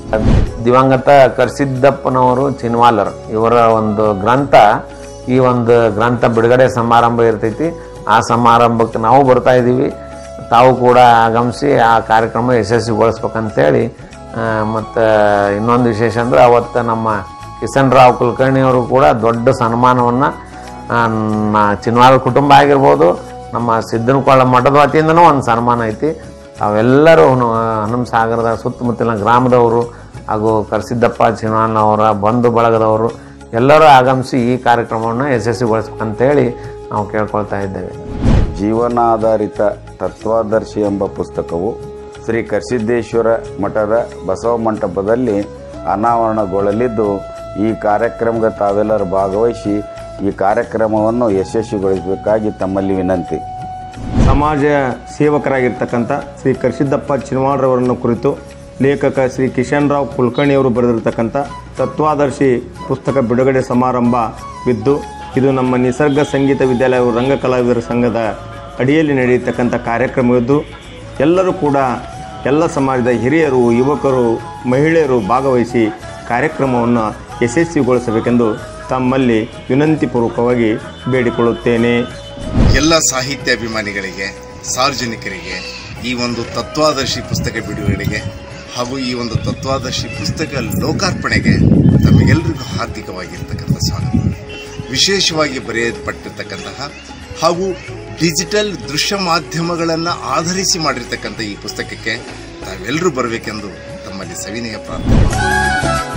ದಿವಂಗತ ಕರ್ಸಿದ್ದಪ್ಪನವರು ಚಿನ್ವಾಲರ್ ಇವರ ಒಂದು ಗ್ರಂಥ ಈ ಒಂದು ಗ್ರಂಥ ಬಿಡುಗಡೆ ಸಮಾರಂಭ ಇರ್ತೈತಿ ಆ ಸಮಾರಂಭಕ್ಕೆ ನಾವು ಬರ್ತಾ ಇದ್ದೀವಿ ತಾವು ಕೂಡ ಆಗಮಿಸಿ ಆ ಕಾರ್ಯಕ್ರಮ ಯಶಸ್ವಿಗೊಳಿಸ್ಬೇಕಂತೇಳಿ ಮತ್ತು ಇನ್ನೊಂದು ವಿಶೇಷ ಅಂದರೆ ಅವತ್ತು ನಮ್ಮ ಕಿಸನ್ ರಾವ್ ಕುಲಕರ್ಣಿ ಅವರು ಕೂಡ ದೊಡ್ಡ ಸನ್ಮಾನವನ್ನು ಚಿನ್ವಾಲ ಕುಟುಂಬ ಆಗಿರ್ಬೋದು ನಮ್ಮ ಸಿದ್ದನಕೊಳ್ಳ ಮಠದ ವತಿಯಿಂದನೂ ಒಂದು ಸನ್ಮಾನ ಐತಿ ತಾವೆಲ್ಲರೂ ಹನುಮ ಸಾಗರದ ಸುತ್ತಮುತ್ತಲಿನ ಗ್ರಾಮದವರು ಹಾಗೂ ಕರ್ಸಿದ್ದಪ್ಪ ಚಿನ್ವಾಲನವರ ಬಂಧು ಬಳಗದವರು ಎಲ್ಲರೂ ಆಗಮಿಸಿ ಈ ಕಾರ್ಯಕ್ರಮವನ್ನು ಯಶಸ್ವಿಗೊಳಿಸ್ಬೇಕಂತೇಳಿ ನಾವು ಕೇಳ್ಕೊಳ್ತಾ ಇದ್ದೇವೆ ಜೀವನಾಧಾರಿತ ತತ್ವಾದರ್ಶಿ ಎಂಬ ಪುಸ್ತಕವು ಶ್ರೀ ಕರ್ಸಿದ್ದೇಶ್ವರ ಮಠದ ಬಸವ ಮಂಟಪದಲ್ಲಿ ಅನಾವರಣಗೊಳ್ಳಲಿದ್ದು ಈ ಕಾರ್ಯಕ್ರಮಕ್ಕೆ ತಾವೆಲ್ಲರೂ ಭಾಗವಹಿಸಿ ಈ ಕಾರ್ಯಕ್ರಮವನ್ನು ಯಶಸ್ವಿಗೊಳಿಸಬೇಕಾಗಿ ತಮ್ಮಲ್ಲಿ ವಿನಂತಿ ಸಮಾಜ ಸೇವಕರಾಗಿರ್ತಕ್ಕಂಥ ಶ್ರೀ ಕರ್ಸಿದ್ದಪ್ಪ ಚಿನ್ವಾಡ್ರವರನ್ನು ಕುರಿತು ಲೇಖಕ ಶ್ರೀ ಕಿಶನ್ ರಾವ್ ಕುಲಕರ್ಣಿಯವರು ಬರೆದಿರತಕ್ಕಂಥ ತತ್ವಾದರ್ಶಿ ಪುಸ್ತಕ ಬಿಡುಗಡೆ ಸಮಾರಂಭವಿದ್ದು ಇದು ನಮ್ಮ ನಿಸರ್ಗ ಸಂಗೀತ ವಿದ್ಯಾಲಯ ರಂಗ ಕಲಾವಿದರ ಸಂಘದ ಅಡಿಯಲ್ಲಿ ನಡೆಯತಕ್ಕಂಥ ಕಾರ್ಯಕ್ರಮವಿದ್ದು ಎಲ್ಲರೂ ಕೂಡ ಎಲ್ಲ ಸಮಾಜದ ಹಿರಿಯರು ಯುವಕರು ಮಹಿಳೆಯರು ಭಾಗವಹಿಸಿ ಕಾರ್ಯಕ್ರಮವನ್ನು ಯಶಸ್ವಿಗೊಳಿಸಬೇಕೆಂದು ತಮ್ಮಲ್ಲಿ ವಿನಂತಿಪೂರ್ವಕವಾಗಿ ಬೇಡಿಕೊಳ್ಳುತ್ತೇನೆ ಎಲ್ಲ ಸಾಹಿತ್ಯಾಭಿಮಾನಿಗಳಿಗೆ ಸಾರ್ವಜನಿಕರಿಗೆ ಈ ಒಂದು ತತ್ವಾದರ್ಶಿ ಪುಸ್ತಕ ಬಿಡುಗಡೆಗೆ ಹಾಗೂ ಈ ಒಂದು ತತ್ವಾದರ್ಶಿ ಪುಸ್ತಕ ಲೋಕಾರ್ಪಣೆಗೆ ತಮಗೆಲ್ಲರಿಗೂ ಹಾರ್ದಿಕವಾಗಿರ್ತಕ್ಕಂಥ ಸ್ವಾಗತ ವಿಶೇಷವಾಗಿ ಬರೆಯಲ್ಪಟ್ಟಿರ್ತಕ್ಕಂತಹ ಹಾಗೂ ಡಿಜಿಟಲ್ ದೃಶ್ಯ ಮಾಧ್ಯಮಗಳನ್ನು ಆಧರಿಸಿ ಮಾಡಿರ್ತಕ್ಕಂಥ ಈ ಪುಸ್ತಕಕ್ಕೆ ತಾವೆಲ್ಲರೂ ಬರಬೇಕೆಂದು ತಮ್ಮಲ್ಲಿ ಸವಿನಯ ಪ್ರಾರ್ಥನೆ